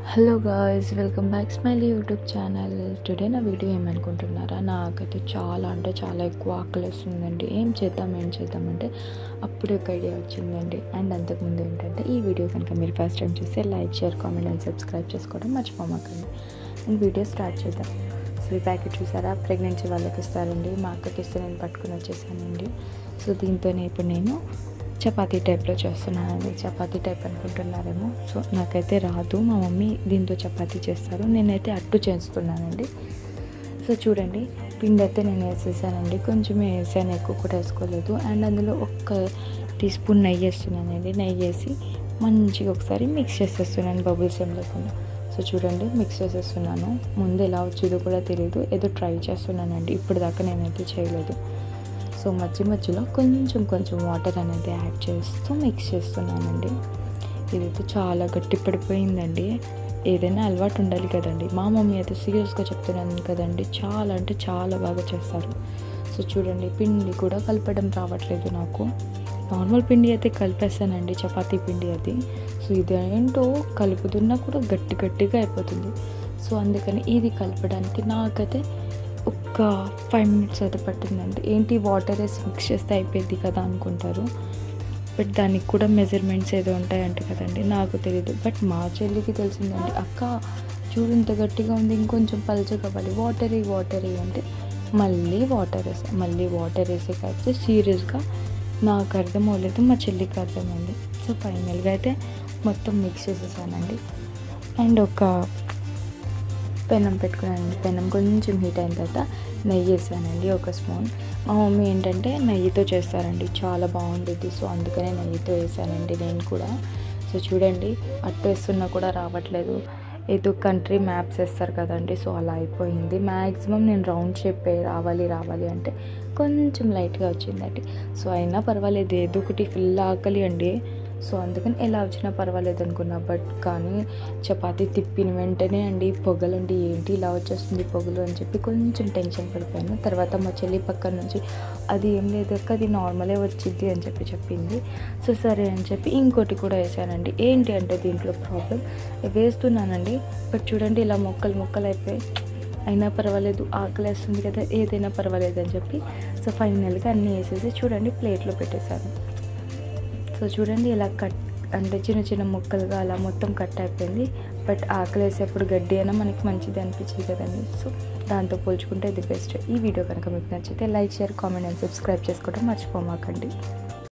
hello guys welcome back Smile YouTube channel today నా video ఏమనుకుంటున్నారా నాకైతే చాలా అంటే చాలా ఎక్కువ ఆకలి వస్తుందండి ఏం చేద్దాం ఏం చేద్దాం అంటే అప్పుడే ఒక ఐడియా వచ్చిందండి అండ్ అంతకుముందు ఏంటంటే ఈ వీడియో కనుక మీరు ఫస్ట్ టైం చూస్తే like share comment and subscribe చేసుకోవడం మర్చిపోమాకండి అండ్ వీడియో స్టార్ట్ చేద్దాం సో ఈ ప్యాకెట్ చూసారా ప్రెగ్నెన్సీ వాళ్ళకి ఇస్తారండి మా అక్కకి ఇస్తే నేను పట్టుకుని వచ్చేసానండి సో దీంతోనే ఇప్పుడు నేను చపాతీ టైప్లో చేస్తున్నానండి చపాతీ టైప్ అనుకుంటున్నారేమో సో నాకైతే రాదు మా మమ్మీ దీంతో చపాతీ చేస్తారు నేనైతే అట్టు చేస్తున్నానండి సో చూడండి పిండి అయితే నేను వేసేసానండి కొంచెం వేసాను ఎక్కువ కూడా వేసుకోలేదు అండ్ అందులో ఒక్క టీ స్పూన్ నెయ్యి వేస్తున్నానండి నెయ్యి వేసి మంచిగా ఒకసారి మిక్స్ చేసేస్తున్నాను బబుల్స్ ఏం లేకుండా సో చూడండి మిక్స్ చేసేస్తున్నాను ముందు ఎలా వచ్చేదో కూడా తెలియదు ఏదో ట్రై చేస్తున్నానండి ఇప్పుడు దాకా నేనైతే చేయలేదు సో మధ్య మధ్యలో కొంచెం కొంచెం వాటర్ అనేది యాడ్ చేస్తూ మిక్స్ చేస్తున్నానండి ఇదైతే చాలా గట్టి పడిపోయిందండి ఏదైనా అలవాటు ఉండాలి కదండి మా మమ్మీ అయితే సీరియస్గా చెప్తున్నాను కదండి చాలా అంటే చాలా బాగా చేస్తారు సో చూడండి పిండి కూడా కలపడం రావట్లేదు నాకు నార్మల్ పిండి అయితే కలిపేస్తానండి చపాతీ పిండి అది సో ఇదేంటో కలుపుతున్నా కూడా గట్టి గట్టిగా అయిపోతుంది సో అందుకని ఇది కలపడానికి నాకైతే ఒక ఫైవ్ మినిట్స్ అయితే పట్టిందండి ఏంటి వాటర్ వేసి మిక్స్ చేస్తే అయిపోయింది కదా అనుకుంటారు బట్ దానికి కూడా మెజర్మెంట్స్ ఏదో ఉంటాయంట కదండి నాకు తెలియదు బట్ మా చెల్లికి తెలిసిందండి అక్క చూడు ఇంత గట్టిగా ఉంది ఇంకొంచెం పలుచ కావాలి వాటర్ వేయి వాటర్ వేయి అంటే మళ్ళీ వాటర్ వేసా మళ్ళీ వాటర్ వేసే కాకపోతే సీరియస్గా నాకు అర్థం అవ్వలేదు మా చెల్లికి అర్థమైంది సో ఫైనల్గా అయితే మొత్తం మిక్స్ చేసేసానండి అండ్ ఒక పెనం పెట్టుకున్నానండి పెనం కొంచెం హీట్ అయిన తర్వాత నెయ్యి వేసానండి ఒక స్పూన్ మా మమ్మీ ఏంటంటే నెయ్యితో చేస్తారండి చాలా బాగుండేది సో అందుకనే నెయ్యితో వేసానండి నేను కూడా సో చూడండి అట్టు వేస్తున్నా కూడా రావట్లేదు ఏదో కంట్రీ మ్యాప్స్ వేస్తారు కదండి సో అలా అయిపోయింది మ్యాక్సిమం నేను రౌండ్ షేప్ రావాలి రావాలి అంటే కొంచెం లైట్గా వచ్చిందండి సో అయినా పర్వాలేదు ఏదో ఒకటి ఫుల్ ఆకలి అండి సో అందుకని ఎలా వచ్చినా పర్వాలేదు అనుకున్నా బట్ కానీ చపాతీ తిప్పిన వెంటనే అండి పొగలండి ఏంటి ఇలా వచ్చేస్తుంది పొగలు అని చెప్పి కొంచెం టెన్షన్ పడిపోయాను తర్వాత మా చెల్లి పక్కన నుంచి అది ఏం లేదు అక్క అది నార్మలే వచ్చింది అని చెప్పి చెప్పింది సో సరే అని చెప్పి ఇంకోటి కూడా వేసానండి ఏంటి అంటే దీంట్లో ప్రాబ్లం వేస్తున్నానండి బట్ చూడండి ఇలా మొక్కలు మొక్కలు అయిపోయి అయినా పర్వాలేదు ఆకలి వేస్తుంది కదా ఏదైనా పర్వాలేదు అని చెప్పి సో ఫైనల్గా అన్నీ వేసేసి చూడండి ప్లేట్లో పెట్టేశాను సో చూడండి ఇలా కట్ అంటే చిన్న చిన్న ముక్కలుగా అలా మొత్తం కట్ అయిపోయింది బట్ ఆకలి వేసేప్పుడు గడ్డి అయినా మనకి మంచిది అనిపించింది కదండి సో దాంతో పోల్చుకుంటే ఇది బెస్ట్ ఈ వీడియో కనుక మీకు నచ్చితే like share comment and subscribe చేసుకోవడం మర్చిపోమాకండి